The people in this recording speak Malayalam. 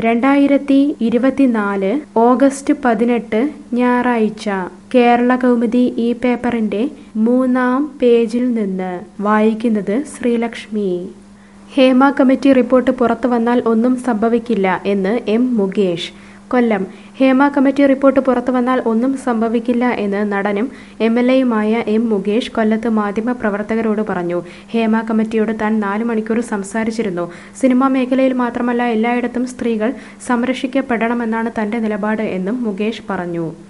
രണ്ടായിരത്തി ഇരുപത്തിനാല് ഓഗസ്റ്റ് പതിനെട്ട് ഞായറാഴ്ച കേരള കൗമുദി ഈ പേപ്പറിന്റെ മൂന്നാം പേജിൽ നിന്ന് വായിക്കുന്നത് ശ്രീലക്ഷ്മി ഹേമ കമ്മിറ്റി റിപ്പോർട്ട് പുറത്തു വന്നാൽ ഒന്നും സംഭവിക്കില്ല എന്ന് M Mukesh Kollam Hema committee report പുറത്തു വന്നാൽ ഒന്നും സംഭവിക്കില്ല എന്ന് നടനും എം എൽ എയുമായ എം മുകേഷ് കൊല്ലത്ത് മാധ്യമപ്രവർത്തകരോട് പറഞ്ഞു ഹേമ കമ്മിറ്റിയോട് താൻ നാല് മണിക്കൂർ സംസാരിച്ചിരുന്നു സിനിമാ മേഖലയിൽ മാത്രമല്ല എല്ലായിടത്തും സ്ത്രീകൾ സംരക്ഷിക്കപ്പെടണമെന്നാണ് തന്റെ നിലപാട് എന്നും മുകേഷ് പറഞ്ഞു